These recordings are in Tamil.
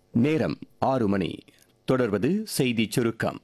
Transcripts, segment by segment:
நேரம் ஆறு மணி தொடர்வது செய்திச் சுருக்கம்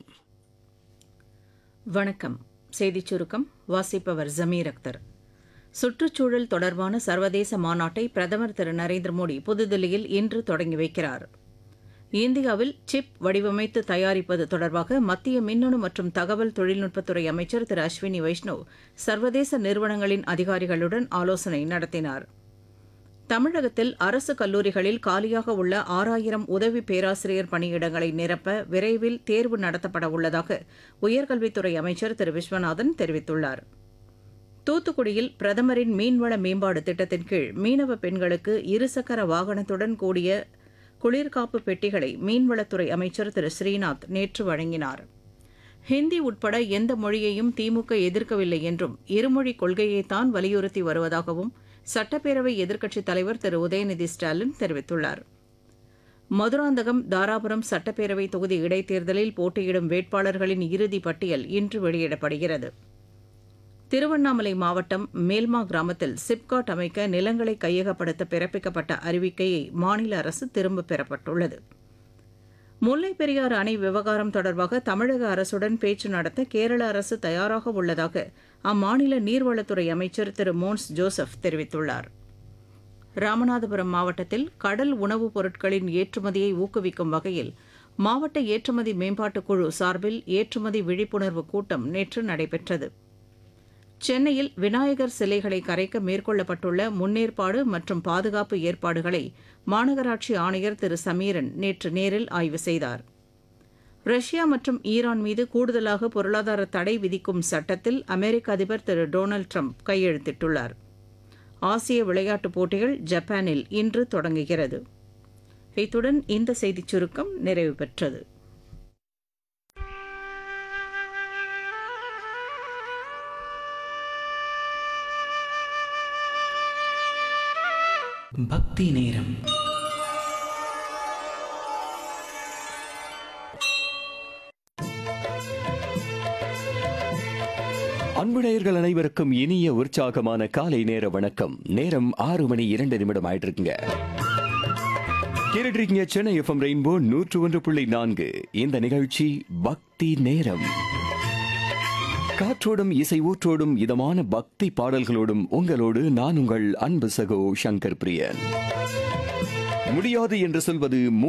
வணக்கம் செய்திச் சுருக்கம் வாசிப்பவர் ஜமீர் அக்தர் சுற்றுச்சூழல் தொடர்பான சர்வதேச மாநாட்டை பிரதமர் திரு நரேந்திர மோடி புதுதில்லியில் இன்று தொடங்கி வைக்கிறார் இந்தியாவில் சிப் வடிவமைத்து தயாரிப்பது தொடர்பாக மத்திய மின்னணு மற்றும் தகவல் தொழில்நுட்பத்துறை அமைச்சர் திரு அஸ்வினி வைஷ்ணவ் சர்வதேச நிறுவனங்களின் அதிகாரிகளுடன் ஆலோசனை நடத்தினார் தமிழகத்தில் அரசு கல்லூரிகளில் காலியாக உள்ள ஆறாயிரம் உதவி பேராசிரியர் பணியிடங்களை நிரப்ப விரைவில் தேர்வு நடத்தப்பட உள்ளதாக உயர்கல்வித்துறை அமைச்சர் திரு விஸ்வநாதன் தெரிவித்துள்ளார் தூத்துக்குடியில் பிரதமரின் மீன்வள மேம்பாடு திட்டத்தின் கீழ் மீனவ பெண்களுக்கு இருசக்கர வாகனத்துடன் கூடிய குளிர்காப்பு பெட்டிகளை மீன்வளத்துறை அமைச்சர் திரு ஸ்ரீநாத் நேற்று வழங்கினார் ஹிந்தி உட்பட எந்த மொழியையும் திமுக எதிர்க்கவில்லை என்றும் இருமொழி கொள்கையைத்தான் வலியுறுத்தி வருவதாகவும் சட்டப்பேரவை எதிர்க்கட்சித் தலைவர் திரு உதயநிதி ஸ்டாலின் தெரிவித்துள்ளார் மதுராந்தகம் தாராபுரம் சட்டப்பேரவை தொகுதி இடைத்தேர்தலில் போட்டியிடும் வேட்பாளர்களின் இறுதி பட்டியல் இன்று வெளியிடப்படுகிறது திருவண்ணாமலை மாவட்டம் மேல்மா கிராமத்தில் சிப்காட் அமைக்க நிலங்களை கையகப்படுத்த பிறப்பிக்கப்பட்ட அறிவிக்கையை மாநில அரசு திரும்பப் பெறப்பட்டுள்ளது முல்லைப் பெரியாறு அணை விவகாரம் தொடர்பாக தமிழக அரசுடன் பேச்சு நடத்த கேரள அரசு தயாராக உள்ளதாக அம்மாநில நீர்வளத்துறை அமைச்சர் திரு மோன்ஸ் ஜோசப் தெரிவித்துள்ளார் ராமநாதபுரம் மாவட்டத்தில் கடல் உணவுப் பொருட்களின் ஏற்றுமதியை ஊக்குவிக்கும் வகையில் மாவட்ட ஏற்றுமதி மேம்பாட்டுக் குழு சார்பில் ஏற்றுமதி விழிப்புணர்வு கூட்டம் நேற்று நடைபெற்றது சென்னையில் விநாயகர் சிலைகளை கரைக்க மேற்கொள்ளப்பட்டுள்ள முன்னேற்பாடு மற்றும் பாதுகாப்பு ஏற்பாடுகளை மாநகராட்சி ஆணையர் திரு சமீரன் நேற்று நேரில் ஆய்வு செய்தார் ரஷ்யா மற்றும் ஈரான் மீது கூடுதலாக பொருளாதார தடை விதிக்கும் சட்டத்தில் அமெரிக்க அதிபர் திரு டொனால்டு ட்ரம்ப் கையெழுத்திட்டுள்ளார் ஆசிய விளையாட்டுப் போட்டிகள் ஜப்பானில் இன்று தொடங்குகிறது இத்துடன் இந்த செய்திச் சுருக்கம் நிறைவு பெற்றது பக்தி நேரம் அன்பு நேயர்கள் அனைவருக்கும் இனிய உற்சாகமான காலை நேர வணக்கம் நேரம் ஆறு மணி இரண்டு நிமிடம் ஆயிட்டு இருக்குங்க கேட்டுட்டு இருக்கீங்க சென்னை எஃப்எம் ரெயின்போ நூற்று ஒன்று புள்ளி நான்கு இந்த நிகழ்ச்சி பக்தி நேரம் காற்றோடும் இசை ஊற்றோடும் இதமான பக்தி பாடல்களோடும் உங்களோடு நான் உங்கள் அன்பு சகோ சங்கர் பிரியன் முடியாது என்று சொல்வது